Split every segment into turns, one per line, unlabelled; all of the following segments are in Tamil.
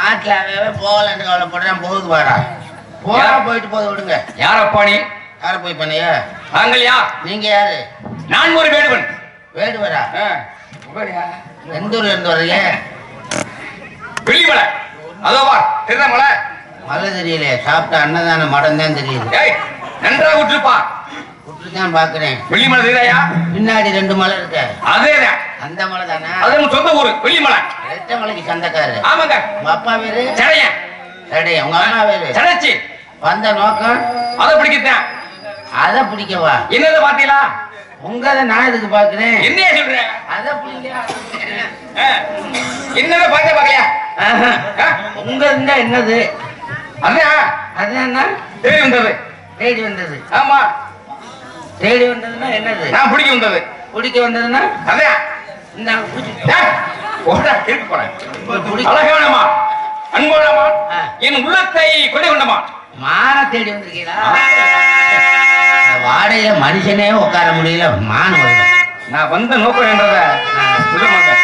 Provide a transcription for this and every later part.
நாட்டுல அவன் போகலன்னு கவலைப்படுறான் போகுது வாடா போனா போயிட்டு போது விடுங்க
யாரப்பா நீ
யார போய் பண்ணியா
நாங்கள் யார்
நீங்க யாரு
நான் ஒரு வேடுவன்
வேடுவரா
ஆ, உங்கள் யார்?
எந்த ஊர்ல இருந்து வர்றீங்க
வெள்ளிமலை அதோ வா திருநமலை
மழை தெரியலையே சாப்பிட்ட அன்னதான மடம் தான் தெரியுது
ஏய் நன்றாக விட்டுருப்பா
விட்டுதான் பாக்குறேன்
வெள்ளிமலை தெரியாயா
பின்னாடி ரெண்டு மலை இருக்க
அதேதான்
அந்த மலை தானே
அது நம்ம சொந்த ஊரு வெள்ளிமலை
ரெட்ட மலைக்கு சொந்தக்காரு
ஆமாங்க
உங்க அப்பா பேரு
சடையன்
சரி உங்க அம்மா பேரு
சடைச்சி
வந்த நோக்கம்
அதை பிடிக்கத்தான்
அத பிடிக்கவா
என்னது பாத்தீங்களா
உங்கத நான் எதுக்கு பாக்குறேன்
என்னைய சொல்ற
அத பிடிக்க
ஆ, என்னது பாக்க பாக்கலையா
ஆஹா.
ஆ,
உங்க இருந்தா என்னது
அதான்
அது என்ன
தேடி வந்தது
தேடி வந்தது
ஆமா
தேடி வந்ததுன்னா என்னது
நான் பிடிக்க வந்தது
பிடிக்க வந்ததுன்னா
அதான்
இந்த பிடிச்சி
ஏய், ஓடா இருக்கு போறேன்
பிடிக்க
அழகானமா அன்போடமா
ஆ.
என் உள்ளத்தை கொண்டு கொண்டமா
மான தேடி வந்திருக்கீங்களா இந்த வாடையில மனுஷனே உட்கார முடியல மான் வருது
நான் வந்த நோக்கம் என்றத சொல்ல மாட்டேன்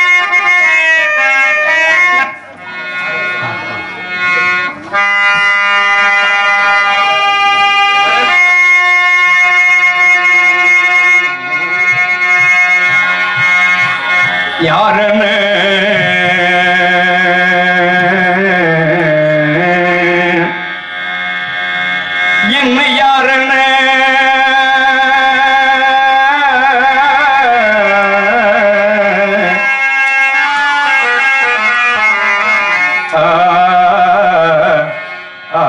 யாருன்னு என்ன யாருன்னு ஆ, ஆ,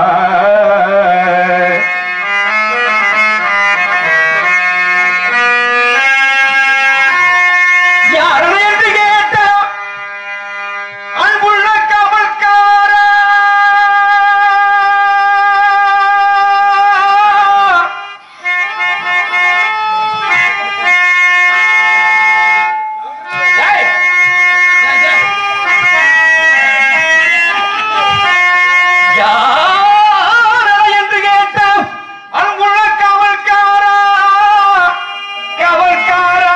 யாருன்னு என்று கேட்டா அன்புள்ள காவல்கார என்று கேட்ட அன்புள்ள காவல்காரா காவல்காரா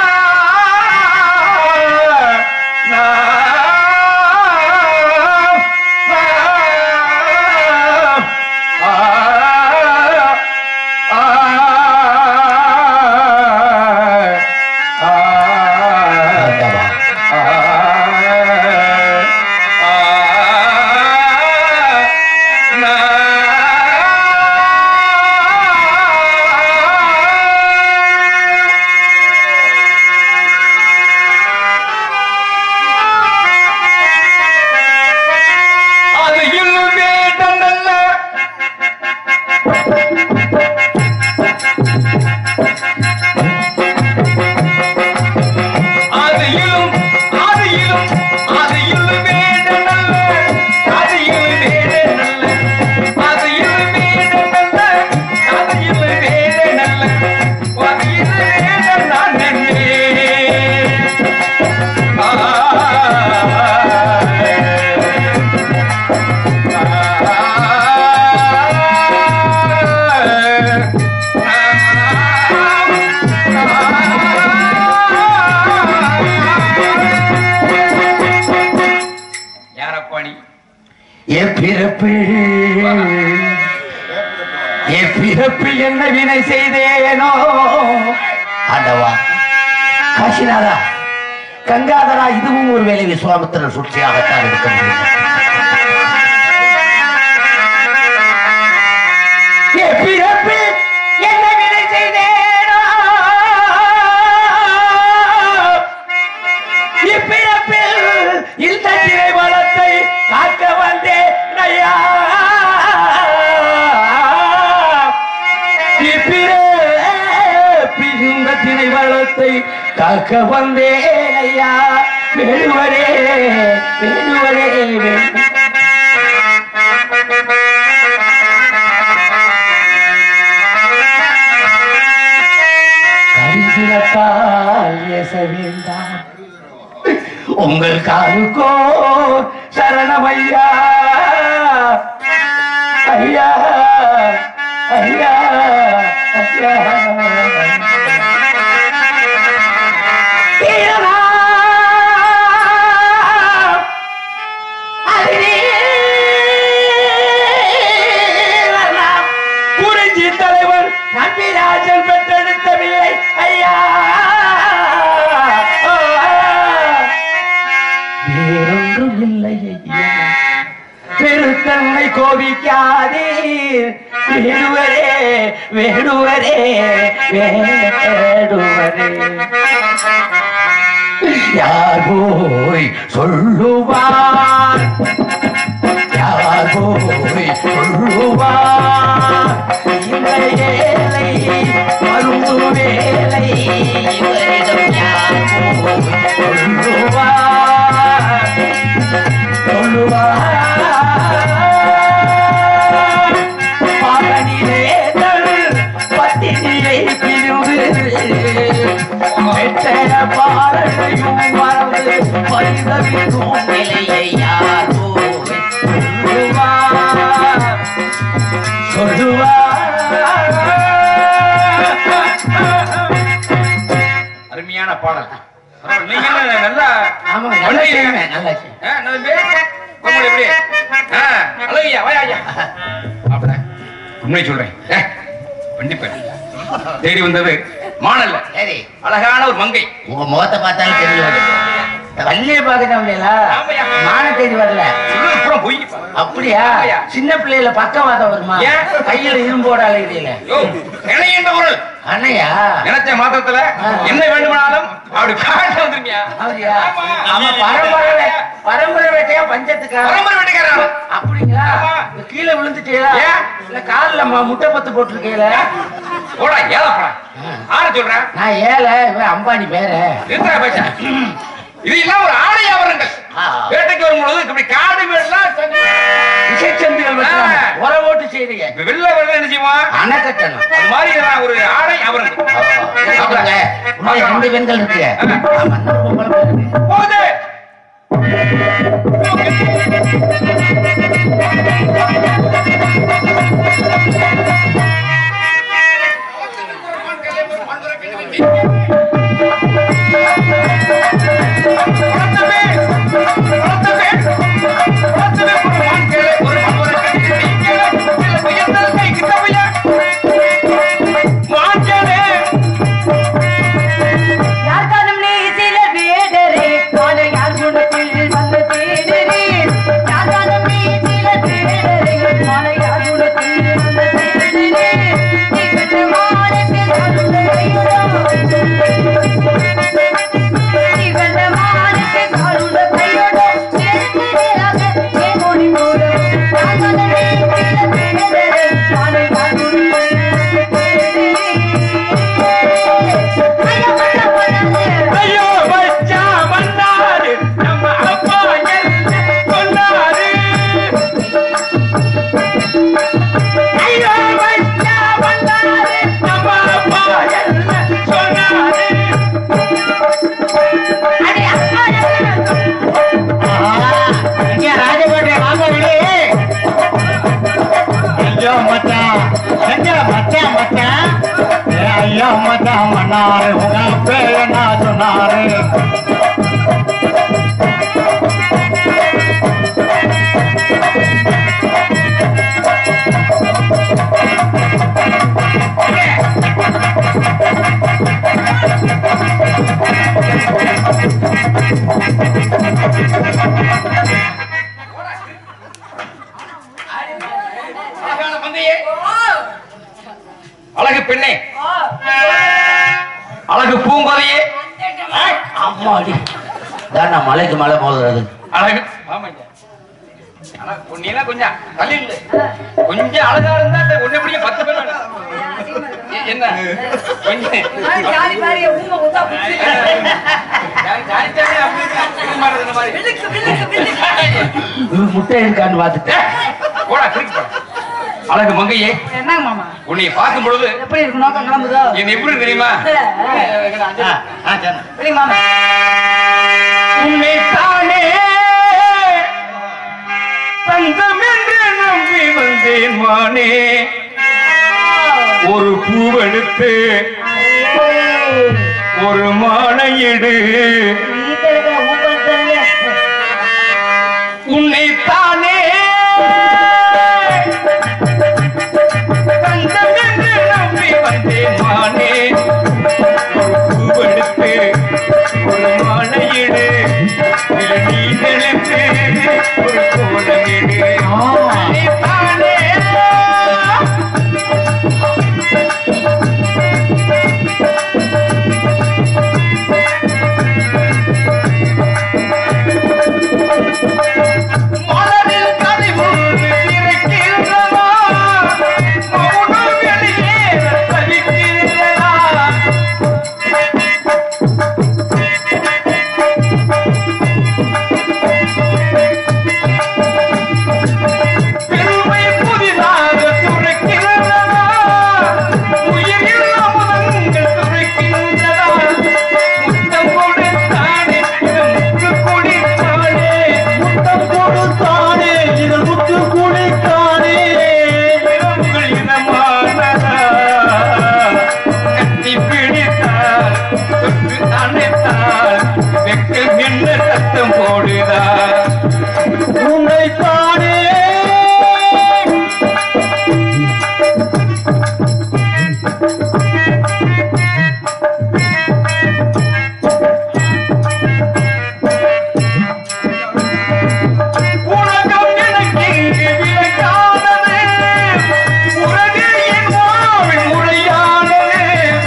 அது இல்லவே தந்தல்ல அது இலும் அது இலும் அது இல்லவே தந்தல்ல அது இல்லவே தந்தல்ல அது இல்லவே தந்தல்ல அது இல்லவே தந்தல்ல அது இல்லவே நான் நன்னே யாரப்பாணி
என் பிறப்பு என் பிறப்பில் என்ன வினை செய்தேனோ ஆண்டவா காசிநாதா கங்காதரா இதுவும் ஒரு வேலை விஸ்வாமித்திரன் சூழ்ச்சியாகத்தான் இருக்க முடியும் என் பிறப்பில் என்ன வினை செய்தேனோ இப்பிறப்பில் இந்த திரை வளத்தை காக்க வந்தேன் ஐயா இப்பிறப்பில் இந்த திரை வளத்தை காக்க வந்தேன் ஐயா வேணுவரே வேணுவரே வேணு கரிசிலத்தால் ஏச வேண்டாம் உங்கள் காலுக்கோ சரணம் ஐயா ஐயா ஐயா ஐயா வீரனா,
வேறொன்றும் இல்லை ஐயா பெருத்தன்னை கோபிக்காதீர் வேடுவரே வேடுவரே வேடுவரே யார் போய் சொல்லுவார் யார் போய் சொல்லுவார் இந்த ஏழை மருந்து வேலை இவரிடம் யார் போய் சொல்லுவார் சொல்லுவார் மகனிலே தரு பத்தினியை பிரிவு பெற்ற பாரடையும் மறந்து பரிதவிக்கும் நிலையை யார் போய் சொல்லுவார் சொல்லுவார்
அருமையான பாடல் அப்புறம் நீங்க என்ன நல்லா
ஆமாங்க நல்லா
பண்ணுவீங்க?
செய்வேன் நல்லா செய்வேன்
ஆ, நல்ல பேர். உங்களை எப்படி? ஆ, அழகையா, வாயா, ஐயா. அப்படி. உண்மை சொல்றேன் ஏ, கண்டிப்பா. தேடி வந்தது மானல்ல
சரி
அழகான ஒரு மங்கை
உங்க முகத்தை பார்த்தாலும் தெரிஞ்சு வருது வள்ளியை பார்க்க முடியல
ஆமாய்யா.
மான தேதி வரல
சொல்றது பூரா பொய்
அப்படியா
ஆமாய்யா.
சின்ன பிள்ளையில பக்கவாதம் வருமா
ஏன்?
கையில இரும்போட அலைகிறீல
யோ, இணை என்ற குரல்
அண்ணையா
நினைச்ச மாத்திரத்துல
ஆ.
என்ன வேண்டுமானாலும் அப்படி காட்ட வந்துருமியா
அப்படியா
ஆமா.
ஆமா பரம்பரை வே- பரம்பரை வேட்டையா பஞ்சத்துக்கா
பரம்பரை வெட்டிக்காரன்
அப்படிங்களா
ஆமா.
இந்த கீழே விழுந்துட்டீங்களா
ஏன்?
இல்ல கால்ல ம- முட்டை பத்து போட்டிருக்கீங்களா
போடா ஏழப்படா ஆற சொல்றேன்
நான் ஏழை இவன் அம்பானி பேர
நிறுத்தா பேச்சா இது எல்லாம் ஒரு ஆடை ஆபரணங்கள்
ஆ.
வேட்டைக்கு வரும் பொழுது இப்படி காடு மேடெல்லாம் சங்கு-
இசைச்சந்திகள்
ஆ.
உர ஓட்டு செய்றீங்க
இப்ப வெளில வரல என்ன செய்வான்
அணை கட்டணும்
அது மாதிரி இதெல்லாம் ஒரு ஆடை ஆபரணங்கள்
சாப்பிடுங்க. உள்ள ரெண்டு பெண்கள் இருக்கு ஆமா, இன்னும் பொம்பளை பிள்ளை இருக்கு.
போகுது வளர்த்தவே, வளர்த்தவே, வளர்த்தவே ஒரு மான்களே, ஒரு மனோரை கட்டி நீங்களே, சில உயர்ந்தல் கை கிட்டவையா. மான்களே,
யார்காலும் நீ சில வேடரே காலை யார் குணத்தில் வந்து தேடரே யார்காலும் நீ சில வேடரே காலை யார் குணத்தில் வந்து தேடரே நீ பெற்ற மாலைக்கு காலுள்ள கையுடோ நீ பெற்ற மாலைக்கு காலுள்ள கையுடோ சேர்ந்து நேராக ஏன் ஓடி போடும் யார்காலும் நீ சில வேடரே காலை யார் குணத்தில் தேடரே ஐயோ ஐயோ ஐயோ
ஐயோ மச்சா வந்தாரு நம்ம அப்பா என்ன சொன்னாரு ஐயோ மச்சா வந்தாரு நம்ம அப்பா என்ன சொன்னாரு
அடி அப்பா
இங்க ராஜபாட்டை வாங்க வெளியே.
ஐயோ மச்சான் எங்க மச்சான் மச்சான் ஏ ஐயோ மச்சான் மன்னாரு உங்க பேர் என்ன சொன்னாரு
அழகான மந்தையே அழகு பெண்ணே அழகு பூங்கொலையே
அம்மாடி தான் நான் மலைக்கு மலை மோதுறது
அழகு ஆமாங்க ஆனா பொண்ணியெல்லாம் கொஞ்சம் தள்ளி இல்ல கொஞ்சம் அழகா இருந்தா இந்த ஒண்ணு எப்படியும் பத்து பேர் வேணும். எ- என்ன கொஞ்சம்
ஜாலி மாதிரி ஊம ஊதா புடிச்சு
யாரு ஜாலிச்சாலே அப்படி இது மாதிரி இந்த மாதிரி
வில்லுக்கு வில்லுக்கு வில்லுக்கு
இது முட்டை இருக்கான்னு பார்த்துட்டேன்
போடா கிரிக்கு போடா அழகு மங்கையே
என்னங்க மாமா
உன்னை பார்க்கும் பொழுது
எப்படி இருக்கு நோக்கம் கிளம்புதோ
என்ன எப்படி தெரியுமா
ஆ, ஆ, சரி.
இல்லைங்க மாமா
உன்னைத்தானே தங்கம் என்று நம்பி வந்தேன் மானே ஒரு பூவெடுத்து ஒரு மாலையிடு உன்னைத்தானே தங்கம் என்று நம்பி வந்தேன் மானே ஒரு பூவெடுத்து ஒரு மாலையிடு இளநீங்களே ஒரு கோலமிடு
ஆ.
நீதானே மலரில் கனிவுண்டு திரைக்கின்றதா மௌனம் வெளியேற தவிக்கின்றதா பெருமை புதிதாக துறைக்கின்றதா உயிரில் அமுதங்கள் துறைக்கின்றதா முத்தம் கொடுத்தானே இது முத்து குடித்தானே
முத்தம் கொடுத்தானே இது முத்து குடித்தானே
விரல்கள் இதமானதா கட்டி பிடித்தால் தொட்டு அணைத்தால் வெட்கம் என்ன சத்தம் போடுதா
உன்னைத்தானே
உலகம் எனக்கு இங்கு விளக்கானது உலகு என் வாழ்வின் முறையானது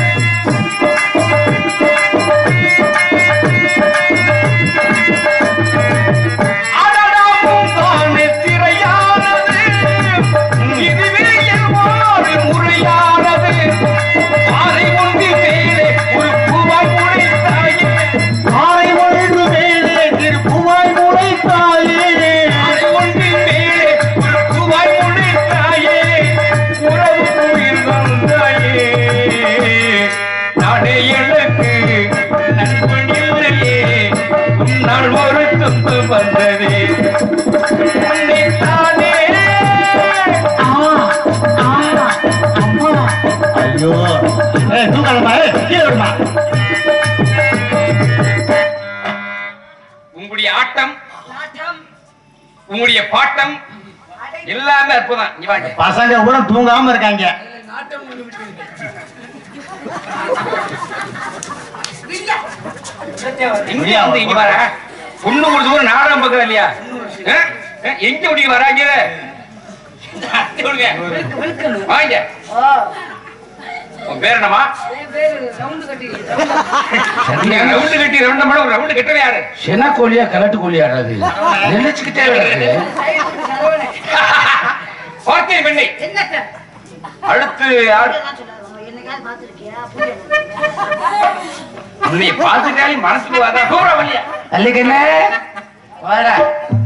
அடடா பூங்கானே திரையானது இதுவே என் வாழ்வின் முறையானது பாறை ஒன்றி மேலே ஒரு பூவாய் முளைத்தாயே
ஆரை ஒன்று மேலே திருப்புவாய் முளைத்தாயே
பாறை ஒன்றி மேலே ஒரு பூவாய் முளைத்தாயே உறவு உயிர் வந்தாயே நாடே எனக்கு நண்பன் இல்லையே உன்னால் ஒரு சொத்து வந்ததே உன்னைத்தானே
ஆ, ஆ, அம்மா. ஐயோ ஏய் தூக்கலமா ஏய் கீழே விடுமா
உங்களுடைய ஆட்டம் உங்களுடைய பாட்டம் எல்லாமே அற்புதம் இங்க வாங்க
பசங்க கூட தூங்காம இருக்காங்க
எங்க வந்து இங்க வர பொண்ணு ஒரு தூரம் நாடகம் பார்க்கற இல்லையா ஆ? ஆ, எங்க முடிக்க வராங்க வாங்க உன் பேர் என்னமா நீங்க ரவுண்டு கட்டி ரவுண்ட மேடம் ரவுண்டு கட்டவே யாரு
சென கோழியா கலட்டு கோழியா அது நினைச்சுக்கிட்டே கிடக்கு
பார்த்தேன் பெண்ணை அடுத்து யார் உன்னை பார்த்துட்டாலே மனசுக்கு வாதா கூப்பிட வரலையா
அல்லைக்கண்ணே வாடா